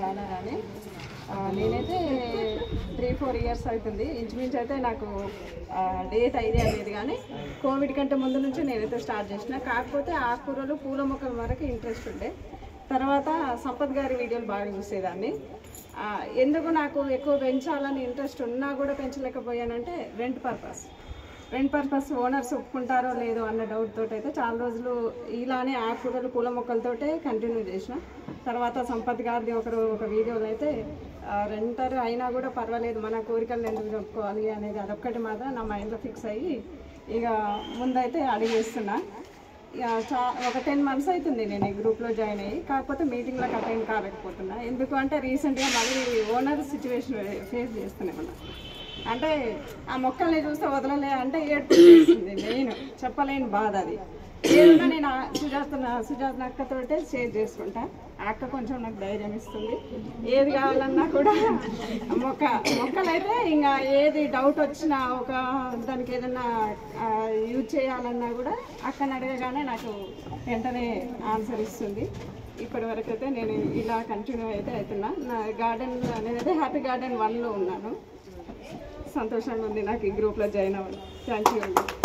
planar అని ఆ, నేనైతే త్రీ ఫోర్ ఇయర్స్ అవుతుంది ఇంచుమించు అయితే నాకు డేట్ ఐడియా లేదు కానీ కోవిడ్ కంటే ముందు నుంచి నేనైతే స్టార్ట్ చేసిన కాకపోతే ఆకుకూరలు పూల మొక్కల వరకు ఇంట్రెస్ట్ ఉండే తర్వాత సంపత్ గారి వీడియోలు బాగా చూసేదాన్ని ఆ, ఎందుకు నాకు ఎక్కువ పెంచాలని ఇంట్రెస్ట్ ఉన్నా కూడా పెంచలేకపోయానంటే rent purpose rent purpose owners ఒప్పుకుంటారో లేదో అన్న డౌట్ తోటి అయితే చాలా రోజులు ఇలానే ఆకుకూరలు పూల మొక్కలతోటే కంటిన్యూ చేసిన తర్వాత సంపత్ గారిది ఒకరు ఒక వీడియోలో అయితే రెంటర్ అయినా కూడా పర్వాలేదు మన కోరికలు ఎందుకు చెప్పుకోవాలి అనేది అదొక్కటి మాత్రం నా మైండ్లో ఫిక్స్ అయ్యి ఇక ముందైతే అడిగేస్తున్నా ఇక చా ఒక టెన్ మంత్స్ అవుతుంది నేను ఈ గ్రూప్లో జాయిన్ అయ్యి కాకపోతే మీటింగ్లకు అటెండ్ కాలేకపోతున్నా ఎందుకు అంటే రీసెంట్గా మళ్ళీ ఓనర్ సిచ్యువేషన్ ఫేస్ చేస్తున్నాయి మనం అంటే ఆ మొక్కల్ని చూస్తే వదలలే అంటే ఏడుపు మెయిన్ చెప్పలేని బాధ అది ఏదన్నా నేను ఆ సుజాత సుజాత అక్కతోటే షేర్ చేసుకుంటా ఆ అక్క కొంచెం నాకు ధైర్యం ఇస్తుంది ఏది కావాలన్నా కూడా మొక్క మొక్కలైతే ఇంకా ఏది డౌట్ వచ్చినా ఒక దానికి ఏదన్నా యూజ్ చేయాలన్నా కూడా అక్కని అడగగానే నాకు వెంటనే ఆన్సర్ ఇస్తుంది ఇప్పటి వరకు అయితే నేను ఇలా కంటిన్యూ అయితే అవుతున్నా నా గార్డెన్ నేనైతే హ్యాపీ గార్డెన్ వన్లో ఉన్నాను సంతోషంగా ఉంది నాకు ఈ గ్రూప్లో జాయిన్ అవ్వడం థ్యాంక్ యూ అండి